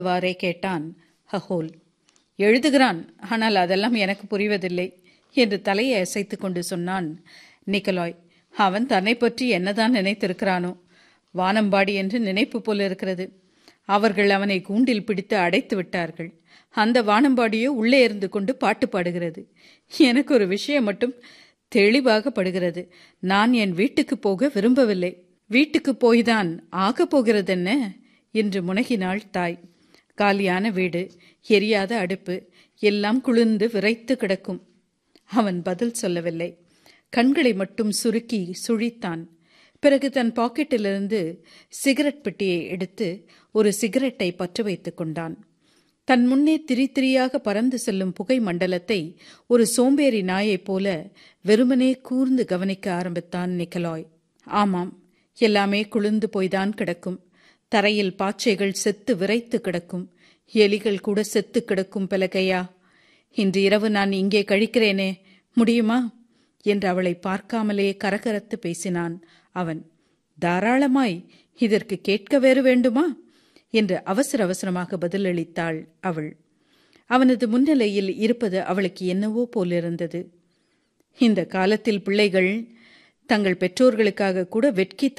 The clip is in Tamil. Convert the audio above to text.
வாரே கேட்டான் ஹஹோல் எழுதுகிறான் ஆனால் அதெல்லாம் எனக்கு புரிவதில்லை என்று தலையை அசைத்து கொண்டு சொன்னான் நிக்கலாய் அவன் தன்னை பற்றி என்னதான் நினைத்திருக்கிறானோ வானம்பாடி என்று நினைப்பு போல இருக்கிறது அவர்கள் அவனை கூண்டில் பிடித்து அடைத்து விட்டார்கள் அந்த வானம்பாடியோ உள்ளே இருந்து கொண்டு பாட்டு பாடுகிறது எனக்கு ஒரு விஷயம் மட்டும் தெளிவாக படுகிறது நான் என் வீட்டுக்கு போக விரும்பவில்லை வீட்டுக்கு போய்தான் ஆகப் போகிறதென்ன என்று முனகினாள் தாய் காலியான வீடு எரியாத அடுப்பு எல்லாம் குளிர்ந்து விரைத்து கிடக்கும் அவன் பதில் சொல்லவில்லை கண்களை மட்டும் சுருக்கி சுழித்தான் பிறகு தன் பாக்கெட்டிலிருந்து சிகரெட் பெட்டியை எடுத்து ஒரு சிகரெட்டை பற்ற வைத்துக் கொண்டான் தன் முன்னே திரி திரியாக பறந்து செல்லும் புகை மண்டலத்தை ஒரு சோம்பேறி நாயைப் போல வெறுமனே கூர்ந்து கவனிக்க ஆரம்பித்தான் நிக்கலாய் ஆமாம் எல்லாமே குளிர்ந்து போய்தான் கிடக்கும் தரையில் பாச்சைகள் செத்து விரைத்து கிடக்கும் எலிகள் கூட செத்து கிடக்கும் பலகையா இன்று இரவு நான் இங்கே கழிக்கிறேனே முடியுமா என்று அவளை பார்க்காமலே கரகரத்து பேசினான் அவன் தாராளமாய் இதற்கு கேட்க வேறு வேண்டுமா என்று அவசர அவசரமாக பதிலளித்தாள் அவள் அவனது முன்னிலையில் இருப்பது அவளுக்கு என்னவோ போலிருந்தது இந்த காலத்தில் பிள்ளைகள் தங்கள் பெற்றோர்களுக்காக கூட வெட்கி